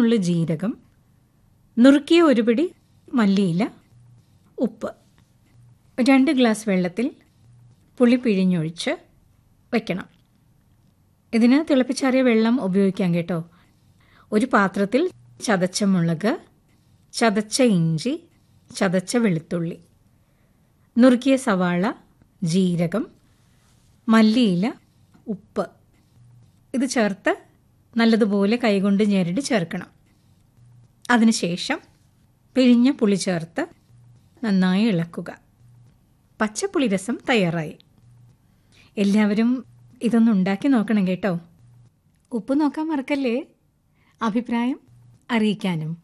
നുള്ളു ജീരകം നുറുക്കിയ ഒരു പിടി മല്ലിയില ഉപ്പ് രണ്ട് ഗ്ലാസ് വെള്ളത്തിൽ പുളി പിഴിഞ്ഞൊഴിച്ച് വയ്ക്കണം ഇതിന് തിളപ്പിച്ചാറിയ വെള്ളം ഉപയോഗിക്കാം കേട്ടോ ഒരു പാത്രത്തിൽ ചതച്ച മുളക് ചതച്ച ഇഞ്ചി ചതച്ച വെളുത്തുള്ളി നുറുക്കിയ സവാള ജീരകം മല്ലിയില ഉപ്പ് ഇത് ചേർത്ത് നല്ലതുപോലെ കൈകൊണ്ട് ഞെരടി ചേർക്കണം അതിനുശേഷം പിഴിഞ്ഞ പുളി ചേർത്ത് നന്നായി ഇളക്കുക പച്ചപ്പുളി രസം തയ്യാറായി എല്ലാവരും ഇതൊന്ന് ഉണ്ടാക്കി നോക്കണം കേട്ടോ ഉപ്പ് നോക്കാൻ മറക്കല്ലേ അഭിപ്രായം അറിയിക്കാനും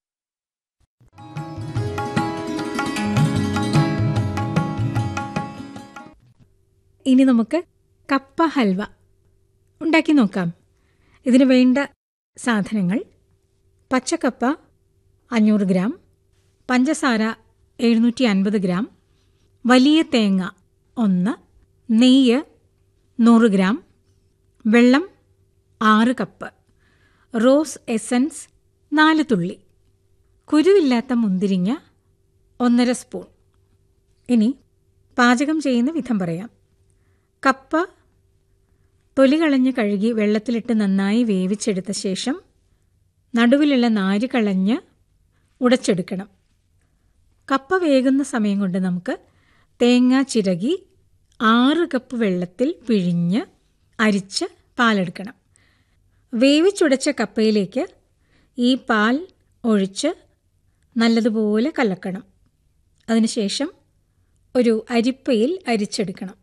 ഇനി നമുക്ക് കപ്പ ഹൽവ ഉണ്ടാക്കി നോക്കാം ഇതിന് വേണ്ട സാധനങ്ങൾ പച്ചക്കപ്പ അഞ്ഞൂറ് ഗ്രാം പഞ്ചസാര എഴുന്നൂറ്റി അൻപത് ഗ്രാം വലിയ തേങ്ങ ഒന്ന് നെയ്യ് നൂറ് ഗ്രാം വെള്ളം ആറ് കപ്പ് റോസ് എസൻസ് നാല് തുള്ളി കുരുവില്ലാത്ത മുന്തിരിങ്ങ ഒന്നര സ്പൂൺ ഇനി പാചകം ചെയ്യുന്ന വിധം പറയാം കപ്പ തൊലി കളഞ്ഞ് കഴുകി വെള്ളത്തിലിട്ട് നന്നായി വേവിച്ചെടുത്ത ശേഷം നടുവിലുള്ള നാര് കളഞ്ഞ് ഉടച്ചെടുക്കണം കപ്പ വേകുന്ന സമയം കൊണ്ട് നമുക്ക് തേങ്ങ ചിരകി ആറ് കപ്പ് വെള്ളത്തിൽ പിഴിഞ്ഞ് അരിച്ച് പാലെടുക്കണം വേവിച്ചുടച്ച കപ്പയിലേക്ക് ഈ പാൽ ഒഴിച്ച് നല്ലതുപോലെ കലക്കണം അതിനുശേഷം ഒരു അരിപ്പയിൽ അരിച്ചെടുക്കണം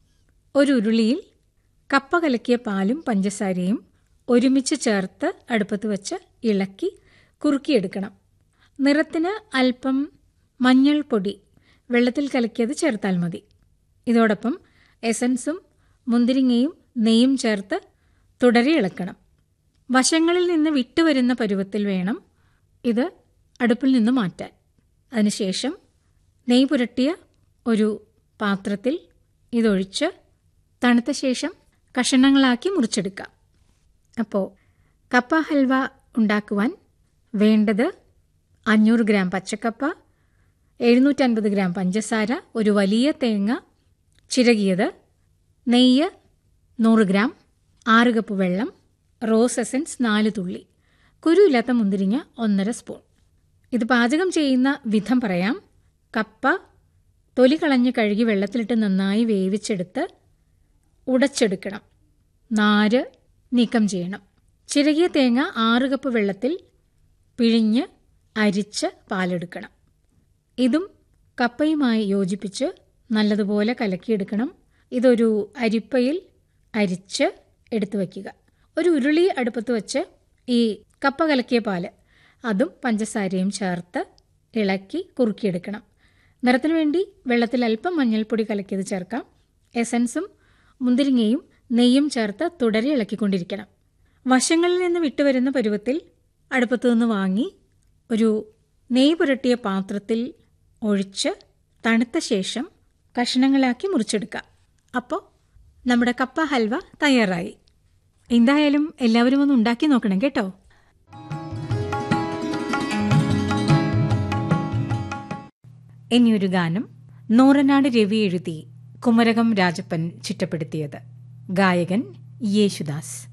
ഒരു ഉരുളിയിൽ കപ്പ കലക്കിയ പാലും പഞ്ചസാരയും ഒരുമിച്ച് ചേർത്ത് അടുപ്പത്ത് വെച്ച് ഇളക്കി കുറുക്കിയെടുക്കണം നിറത്തിന് അല്പം മഞ്ഞൾപ്പൊടി വെള്ളത്തിൽ കലക്കിയത് ചേർത്താൽ മതി ഇതോടൊപ്പം എസൻസും മുന്തിരിങ്ങയും നെയ്യും ചേർത്ത് തുടരെ ഇളക്കണം വശങ്ങളിൽ നിന്ന് വിട്ടുവരുന്ന പരുവത്തിൽ വേണം ഇത് അടുപ്പിൽ നിന്ന് മാറ്റാൻ അതിനുശേഷം നെയ്യ് പുരട്ടിയ ഒരു പാത്രത്തിൽ ഇതൊഴിച്ച് തണുത്ത ശേഷം കഷണങ്ങളാക്കി മുറിച്ചെടുക്കാം അപ്പോൾ കപ്പ ഹൽവ ഉണ്ടാക്കുവാൻ വേണ്ടത് അഞ്ഞൂറ് ഗ്രാം പച്ചക്കപ്പ എഴുന്നൂറ്റൻപത് ഗ്രാം പഞ്ചസാര ഒരു വലിയ തേങ്ങ ചിരകിയത് നെയ്യ് നൂറ് ഗ്രാം ആറ് കപ്പ് വെള്ളം റോസ് എസൻസ് നാല് തുള്ളി കുരുയില്ലാത്ത മുന്തിരിങ്ങ ഒന്നര സ്പൂൺ ഇത് പാചകം ചെയ്യുന്ന വിധം പറയാം കപ്പ തൊലി കളഞ്ഞ് കഴുകി വെള്ളത്തിലിട്ട് നന്നായി വേവിച്ചെടുത്ത് ഉടച്ചെടുക്കണം നാര് നീക്കം ചെയ്യണം ചിരകിയ തേങ്ങ ആറ് കപ്പ് വെള്ളത്തിൽ പിഴിഞ്ഞ് അരിച്ച് പാലെടുക്കണം ഇതും കപ്പയുമായി യോജിപ്പിച്ച് നല്ലതുപോലെ കലക്കിയെടുക്കണം ഇതൊരു അരിപ്പയിൽ അരിച്ച് എടുത്തു വയ്ക്കുക ഒരു ഉരുളി അടുപ്പത്ത് വെച്ച് ഈ കപ്പ കലക്കിയ പാല് അതും പഞ്ചസാരയും ചേർത്ത് ഇളക്കി കുറുക്കിയെടുക്കണം നിറത്തിന് വേണ്ടി വെള്ളത്തിൽ അല്പം മഞ്ഞൾപ്പൊടി കലക്കിയത് ചേർക്കാം എസൻസും മുന്തിരിങ്ങയും നെയ്യും ചേർത്ത് തുടരെ ഇളക്കിക്കൊണ്ടിരിക്കണം വശങ്ങളിൽ നിന്ന് വിട്ടുവരുന്ന പരുവത്തിൽ അടുപ്പത്തു നിന്ന് വാങ്ങി ഒരു നെയ്യ് പുരട്ടിയ പാത്രത്തിൽ ഒഴിച്ച് തണുത്ത ശേഷം കഷ്ണങ്ങളാക്കി മുറിച്ചെടുക്കാം അപ്പോൾ നമ്മുടെ കപ്പ ഹൽവ തയ്യാറായി എന്തായാലും എല്ലാവരും ഒന്ന് ഉണ്ടാക്കി നോക്കണം കേട്ടോ ഇനിയൊരു ഗാനം നൂറനാട് രവി എഴുതി കുമരകം രാജപ്പൻ ചിട്ടപ്പെടുത്തിയത് ഗായകൻ യേശുദാസ്